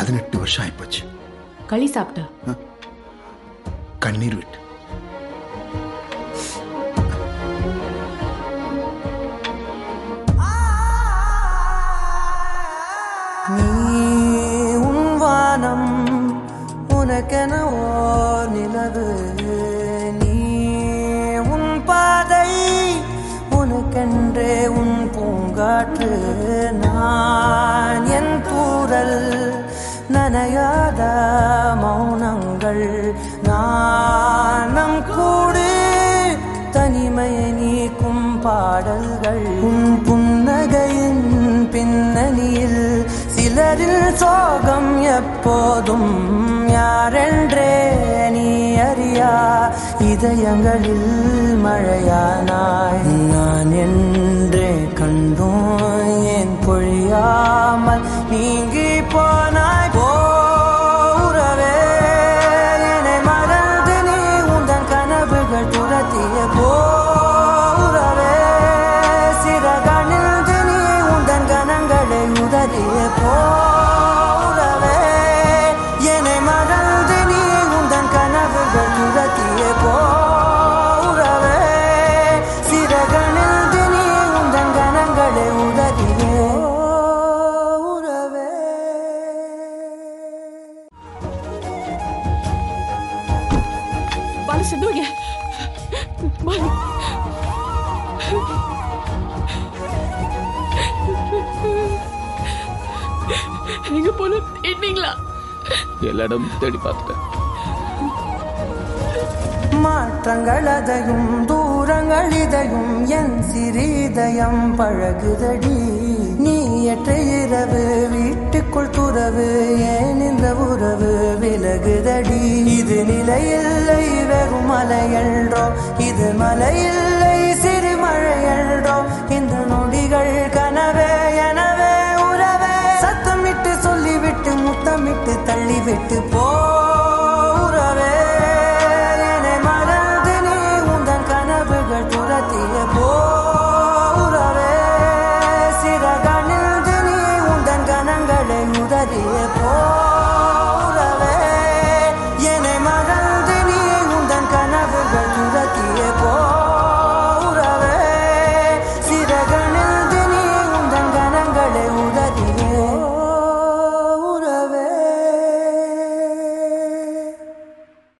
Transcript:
பதினெட்டு வருஷம் ஆயிப்போச்சு களி சாப்பிட்ட கண்ணீர் விட்டு நீ உன் வானம் உனக்கென ஓர் நிலவு நீ உன் பாதை உனக்கென்றே உன் பூங்காற்று நான் என் தூரல் நனையாத மௌனங்கள் நாணம் கூடு தனிமையை நீக்கும் பாடல்கள் உன் புன்னகையின் பின்னணியில் சிலரில் சோகம் எப்போதும் யாரென்றே நீ அறியா இதயங்களில் மழையானாய் நான் என்றே கண்டோம் ஏன் பொழியாமல் நீங்கி போனாய் போரவே என்னை மறந்து நீ உந்தன் கனவுகள் துரத்திய போரவே சிறகணிந்து நீ உந்தன் கணங்களை உதறிய போரவே என்னை மறந்து நீ உந்தன் கனவுகள் துரத்திய போரவே சிறகணிந்து நீ உந்தன் கணங்களை உதறிய போரவே பாலு சிந்துவங்க பாலு எங்க போல தேடினீங்களா எல்லா இடமும் தேடி பார்த்துட்டேன் மாற்றங்கள் அதையும் தூரங்கள் இதையும் என் சிறிதயம் பழகுதடி நீ எற்ற இரவு வீட்டுக்குள் துறவு ஏன் இந்த உறவு விலகுதடி இது நிலையில்லை வெறும் மலையன்றோ இது மலையில்லை சிறு மழையன்றோ இந்த நொடிகள் கனவே எனவே உறவே சத்தமிட்டு சொல்லிவிட்டு முத்தமிட்டு தள்ளிவிட்டு போறவே என்னை மறந்து நீ உந்தன் கனவுகள் துரத்திய போறவே சிறகணிந்து நீ உந்தன் கணங்களை உதறிய போ